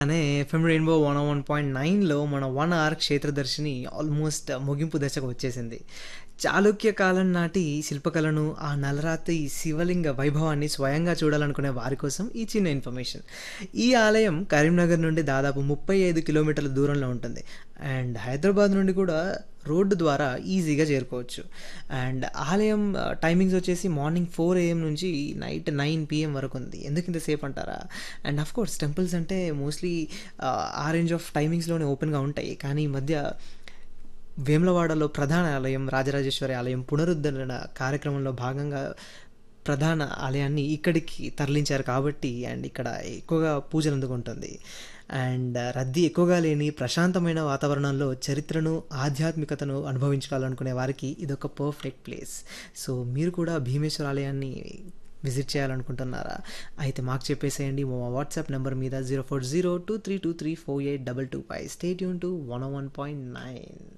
అనే FM rainbow one one point నైన్లో మన వన్ అవర్ క్షేత్రదర్శిని ఆల్మోస్ట్ ముగింపు దశకు వచ్చేసింది చాళుక్య కాలం నాటి శిల్పకళను ఆ నలరాతి శివలింగ వైభవాన్ని స్వయంగా చూడాలనుకునే వారి కోసం ఈ చిన్న ఇన్ఫర్మేషన్ ఈ ఆలయం కరీంనగర్ నుండి దాదాపు ముప్పై ఐదు కిలోమీటర్ల దూరంలో ఉంటుంది అండ్ హైదరాబాద్ నుండి కూడా రోడ్డు ద్వారా ఈజీగా చేరుకోవచ్చు అండ్ ఆలయం టైమింగ్స్ వచ్చేసి మార్నింగ్ ఫోర్ ఏఎం నుంచి నైట్ నైన్ పిఎం వరకు ఉంది ఎందుకు ఇంతసేపు అంటారా అండ్ అఫ్ కోర్స్ టెంపుల్స్ అంటే మోస్ట్లీ ఆ రేంజ్ ఆఫ్ టైమింగ్స్లోనే ఓపెన్గా ఉంటాయి కానీ ఈ మధ్య వేములవాడలో ప్రధాన ఆలయం రాజరాజేశ్వరి ఆలయం పునరుద్ధరణ కార్యక్రమంలో భాగంగా ప్రధాన ఆలయాన్ని ఇక్కడికి తరలించారు కాబట్టి అండ్ ఇక్కడ ఎక్కువగా పూజలు అందుకుంటుంది అండ్ రద్దీ ఎక్కువగా లేని ప్రశాంతమైన వాతావరణంలో చరిత్రను ఆధ్యాత్మికతను అనుభవించుకోవాలనుకునే వారికి ఇదొక పర్ఫెక్ట్ ప్లేస్ సో మీరు కూడా భీమేశ్వర ఆలయాన్ని విజిట్ చేయాలనుకుంటున్నారా అయితే మాకు చెప్పేసేయండి మా వాట్సాప్ నెంబర్ మీద zero four zero two three two three four eight double two five stay యూన్ to one one point nine